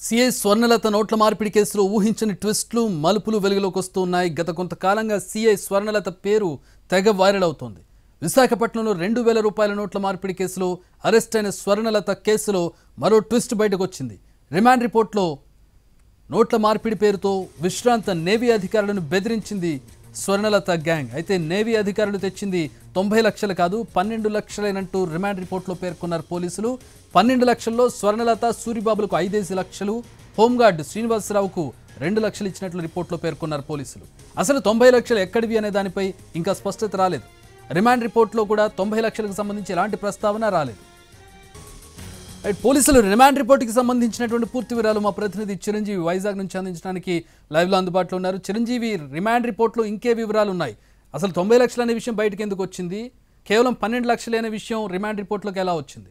CI Swarnalatha నోట్ల మార్పిడి కేసులో ఊహించని ట్విస్టులు మలుపులు వెలుగులోకి వస్తూ ఉన్నాయి గత కొంతకాలంగా సిఐ స్వర్ణలత పేరు తెగ వైరల్ అవుతోంది విశాఖపట్నంలో రెండు వేల రూపాయల నోట్ల మార్పిడి కేసులో అరెస్ట్ అయిన స్వర్ణలత కేసులో మరో ట్విస్ట్ బయటకు వచ్చింది రిమాండ్ రిపోర్ట్లో నోట్ల మార్పిడి పేరుతో విశ్రాంత నేవీ అధికారులను బెదిరించింది స్వర్ణలత గ్యాంగ్ అయితే నేవీ అధికారులు తెచ్చింది తొంభై లక్షలు కాదు పన్నెండు లక్షలేనంటూ రిమాండ్ రిపోర్ట్లో పేర్కొన్నారు పోలీసులు పన్నెండు లక్షల్లో స్వర్ణలత సూరిబాబులకు ఐదేసి లక్షలు హోంగార్డ్ శ్రీనివాసరావుకు రెండు లక్షలు ఇచ్చినట్లు రిపోర్ట్లో పేర్కొన్నారు పోలీసులు అసలు తొంభై లక్షలు ఎక్కడివి అనే దానిపై ఇంకా స్పష్టత రాలేదు రిమాండ్ రిపోర్ట్లో కూడా తొంభై లక్షలకు సంబంధించి ఎలాంటి ప్రస్తావన రాలేదు రైట్, పోలీసులు రిమాండ్ రిపోర్ట్కి సంబంధించినటువంటి పూర్తి వివరాలు మా ప్రతినిధి చిరంజీవి వైజాగ్ నుంచి అందించడానికి లైవ్లో అందుబాటులో ఉన్నారు చిరంజీవి రిమాండ్ రిపోర్ట్లో ఇంకే వివరాలు ఉన్నాయి అసలు తొంభై లక్షలు అనే విషయం బయటకు ఎందుకు వచ్చింది కేవలం పన్నెండు లక్షలే అనే విషయం రిమాండ్ రిపోర్ట్లోకి ఎలా వచ్చింది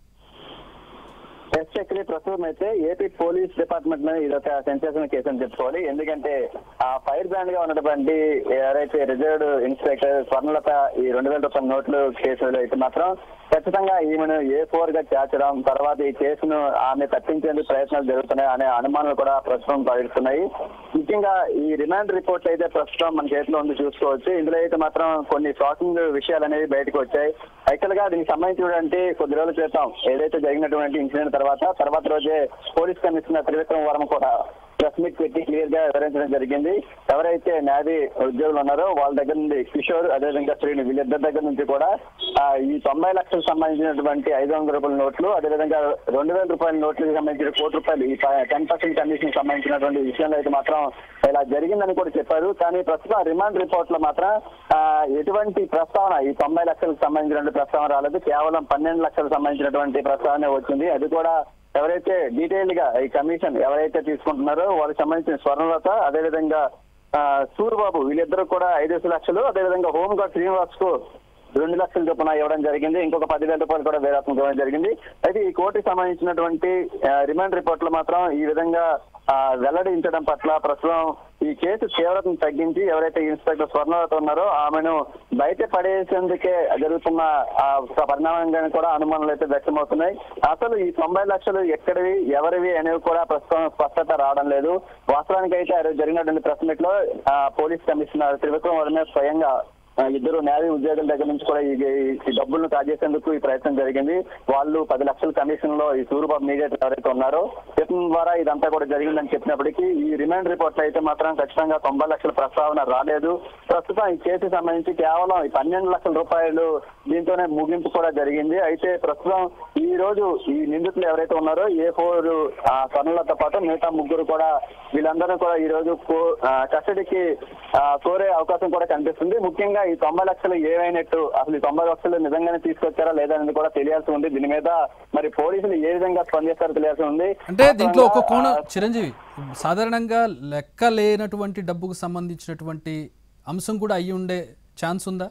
ఎస్ చక్రి ప్రస్తుతం అయితే ఏపీ పోలీస్ డిపార్ట్మెంట్ లో ఇది ఒక సెన్సేషన్ కేసు అని చెప్పుకోవాలి ఎందుకంటే ఆ ఫైర్ బ్రాండ్ గా ఉన్నటువంటి ఎవరైతే రిజర్వ్డ్ ఇన్స్పెక్టర్ స్వర్ణలత ఈ రెండు వేల రూపాయల నోట్లు కేసులో అయితే మాత్రం ఖచ్చితంగా ఈమెను ఏ ఫోర్ గా చేర్చడం తర్వాత ఈ కేసును ఆమె తప్పించేందుకు ప్రయత్నాలు జరుగుతున్నాయి అనే అనుమానాలు కూడా ప్రస్తుతం పడుతున్నాయి ముఖ్యంగా ఈ రిమాండ్ రిపోర్ట్ అయితే ప్రస్తుతం మన చేతిలో ఉంది చూసుకోవచ్చు ఇందులో అయితే మాత్రం కొన్ని షాకింగ్ విషయాలు అనేవి బయటకు వచ్చాయి యాక్చువల్ గా దీనికి సంబంధించినటువంటి కొద్ది రోజుల క్రితం ఏదైతే జరిగినటువంటి ఇన్సిడెంట్ తర్వాత తర్వాత రోజే పోలీస్ కమిషనర్ త్రివిక్రమ్ వర్మ కూడా ప్రెస్ మీట్ పెట్టి క్లియర్ గా వివరించడం జరిగింది ఎవరైతే నావీ ఉద్యోగులు ఉన్నారో వాళ్ళ దగ్గర నుండి కిషోర్ అదేవిధంగా శ్రీను వీళ్ళిద్దరి దగ్గర నుంచి కూడా ఆ, ఈ తొంభై లక్షలకు సంబంధించినటువంటి ఐదు వందల రూపాయల నోట్లు అదేవిధంగా రెండు వేల రూపాయల నోట్లకు సంబంధించిన కోటి రూపాయలు ఈ టెన్ పర్సెంట్ కమిషన్ సంబంధించినటువంటి విషయంలో అయితే మాత్రం ఇలా జరిగిందని కూడా చెప్పారు కానీ ప్రస్తుతం రిమాండ్ రిపోర్ట్ లో మాత్రం ఆ, ఎటువంటి ప్రస్తావన ఈ తొంభై లక్షలకు సంబంధించినటువంటి ప్రస్తావన రాలేదు కేవలం పన్నెండు లక్షలకు సంబంధించినటువంటి ప్రస్తావన వచ్చింది అది కూడా ఎవరైతే డీటెయిల్ గా ఈ కమిషన్ ఎవరైతే తీసుకుంటున్నారో వాళ్ళకి సంబంధించిన స్వర్ణలత అదేవిధంగా ఆ, సూరిబాబు వీళ్ళిద్దరు కూడా ఐదేసి లక్షలు అదేవిధంగా హోంగార్డ్ శ్రీనివాస్ కు రెండు లక్షల చొప్పున ఇవ్వడం జరిగింది ఇంకొక పదివేల రూపాయలు కూడా వేరాత్మక ఇవ్వడం జరిగింది అయితే ఈ కోర్టుకి సంబంధించినటువంటి ఆ, రిమాండ్ రిపోర్ట్ లో మాత్రం ఈ విధంగా ఆ, వెల్లడించడం పట్ల ప్రస్తుతం ఈ కేసు తీవ్రతను తగ్గించి ఎవరైతే ఇన్స్పెక్టర్ స్వర్ణలత ఉన్నారో ఆమెను బయట పడేసేందుకే జరుగుతున్న ఆ ఒక పరిణామంగా కూడా అనుమానాలు అయితే వ్యక్తమవుతున్నాయి అసలు ఈ తొంభై లక్షలు ఎక్కడివి ఎవరివి అనేవి కూడా ప్రస్తుతం స్పష్టత రావడం లేదు వాస్తవానికి అయితే ఆ రోజు జరిగినటువంటి ప్రెస్ మీట్ లో ఆ, పోలీస్ కమిషనర్ త్రివిక్రమ్ వర్మ స్వయంగా ఆ, ఇద్దరు నేవీ ఉద్యోగుల దగ్గర నుంచి కూడా ఈ ఈ డబ్బులను కాజేసేందుకు ఈ ప్రయత్నం జరిగింది వాళ్ళు పది లక్షల కమిషన్ లో ఈ సూర్యబాబు మీడియేటర్ ఎవరైతే ఉన్నారో ఇతని ద్వారా ఇదంతా కూడా జరిగిందని చెప్పినప్పటికీ ఈ రిమాండ్ రిపోర్ట్ లో అయితే మాత్రం ఖచ్చితంగా తొంభై లక్షల ప్రస్తావన రాలేదు ప్రస్తుతం ఈ కేసుకి సంబంధించి కేవలం ఈ పన్నెండు లక్షల రూపాయలు దీంతోనే ముగింపు కూడా జరిగింది అయితే ప్రస్తుతం ఈ రోజు ఈ నిందితులు ఎవరైతే ఉన్నారో ఏ ఫోర్ స్వర్ణలతో పాటు మిగతా ముగ్గురు కూడా వీళ్ళందరూ కూడా ఈ రోజు కో- ఆ, కస్టడీకి ఆ, కోరే అవకాశం కూడా కనిపిస్తుంది ముఖ్యంగా ఈ తొంభై లక్షలు ఏమైనట్టు అసలు ఈ తొంభై లక్షలు నిజంగానే తీసుకొచ్చారా లేదా అనేది కూడా తెలియాల్సి ఉంది దీని మీద మరి పోలీసులు ఏ విధంగా స్పందిస్తారో తెలియాల్సి ఉంది అంటే దీంట్లో ఒక కోణం ఆ, చిరంజీవి సాధారణంగా లెక్క లేనటువంటి డబ్బుకు సంబంధించినటువంటి అంశం కూడా అయ్యి ఉండే ఛాన్స్ ఉందా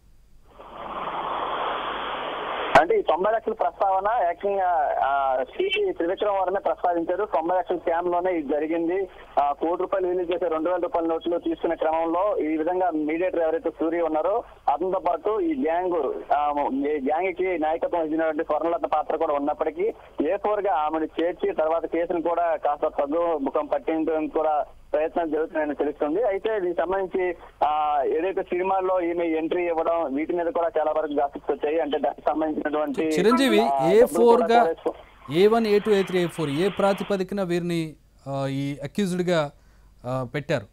అంటే ఈ తొంభై లక్షల ప్రస్తావన ఏకంగా సిపి త్రివిక్రమ్ వారనే ప్రస్తావించారు తొంభై లక్షల స్కామ్ లోనే ఇది జరిగింది ఆ, కోటి రూపాయలు రిలీజ్ చేసే రెండు వేల రూపాయల నోట్లు తీసుకునే క్రమంలో ఈ విధంగా మీడియేటర్ ఎవరైతే సూర్య ఉన్నారో అతనితో పాటు ఈ గ్యాంగ్ ఆ, ఈ గ్యాంగ్ కి నాయకత్వం వహించినటువంటి స్వర్ణలత పాత్ర కూడా ఉన్నప్పటికీ ఏ ఫోర్ గా ఆమెను చేర్చి తర్వాత కేసును కూడా కాస్త తగ్గు ముఖం పట్టించడానికి కూడా ప్రయత్నాలు జరుగుతున్నాయని తెలుస్తుంది అయితే దీనికి సంబంధించి ఆ ఏదైతే సినిమాల్లో ఈమె ఎంట్రీ ఇవ్వడం వీటి మీద కూడా చాలా వరకు గాసిప్స్ వచ్చాయి అంటే దానికి సంబంధించినటువంటి చిరంజీవి ఆ, ఏ డబ్బులు ఫోర్ కూడా గా కోరేసుకో- A one A two A three A four A ప్రాతిపదికన వీరిని ఆ, ఈ అక్యూజ్డ్ గా ఆ, పెట్టారు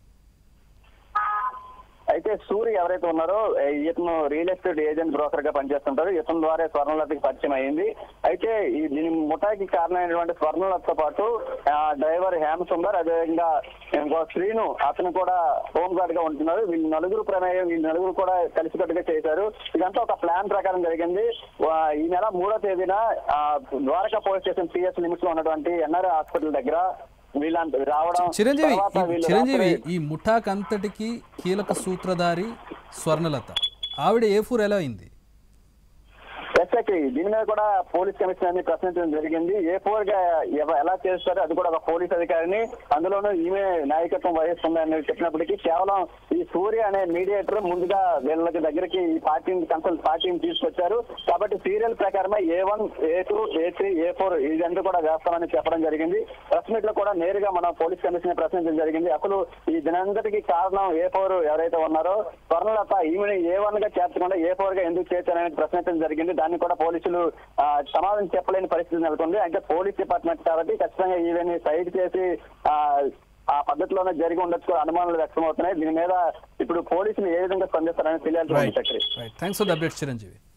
అయితే సూరి ఎవరైతే ఉన్నారో ఏ, ఇతను రియల్ ఎస్టేట్ ఏజెంట్ బ్రోకర్ గా పనిచేస్తుంటారు ఇతని ద్వారా స్వర్ణలతకి పరిచయం అయింది అయితే ఈ దీని ముఠాకి కారణమైనటువంటి స్వర్ణలతతో పాటు ఆ, డ్రైవర్ హేమ సుందర్ అదేవిధంగా ఇంకో శ్రీను అతను కూడా హోమ్ గార్డ్ గా ఉంటున్నారు వీళ్ళు నలుగురు ప్రమేయం వీళ్ళు నలుగురు కూడా కలిసికట్టుగా చేశారు ఇదంతా ఒక ప్లాన్ ప్రకారం జరిగింది వా- ఈ నెల మూడో తేదీన ఆ, Dwaraka police station PS limits లో ఉన్నటువంటి ఎన్ఆర్ఐ హాస్పిటల్ దగ్గర వీళ్ళంత రావడం చిరంజీవి తర్వాత ఈ- వీళ్ళు చిరంజీవి రాత్రి- ఈ ముఠాకంతటికి కీలక సూత్రధారి స్వర్ణలత ఆవిడ ఏ ఫోర్ ఎలా అయింది చక్రి దీని మీద కూడా పోలీస్ కమిషనర్ ని ప్రశ్నించడం జరిగింది ఏ ఫోర్ గా ఎవ- ఎలా చేస్తారు అది కూడా ఒక పోలీస్ అధికారిని అందులోనూ ఈమె నాయకత్వం వహిస్తుందని చెప్పినప్పటికీ కేవలం ఈ సూర్య అనే మీడియేటర్ ముందుగా వీళ్ళకి దగ్గరికి ఈ పార్టీని కన్సల్ట్ పార్టీని తీసుకొచ్చారు కాబట్టి సీరియల్ ప్రకారమే A one A two A three A four ఇదంతా కూడా వేస్తామని చెప్పడం జరిగింది ప్రెస్ మీట్ లో కూడా నేరుగా మనం పోలీస్ కమిషనర్ ప్రశ్నించడం జరిగింది అసలు ఈ దినంతటికి కారణం ఏ ఫోర్ ఎవరైతే ఉన్నారో స్వర్ణలత ఈమెను ఏ వన్ గా చేర్చకుండా ఏ ఫోర్ గా ఎందుకు చేర్చారని ప్రశ్నించడం జరిగింది దాన్ని కూడా పోలీసులు ఆ, సమాధానం చెప్పలేని పరిస్థితి నెలకొంది అంటే పోలీస్ డిపార్ట్మెంట్ కాబట్టి ఖచ్చితంగా ఈవెన్ సైడ్ చేసి ఆ ఆ పద్ధతిలోనే జరిగి ఉండొచ్చు కూడా అనుమానాలు వ్యక్తమవుతున్నాయి దీని మీద ఇప్పుడు పోలీసులు ఏ విధంగా స్పందిస్తారని తెలియాల్సి ఉంది right Chakri right thanks for the update Chiranjeevi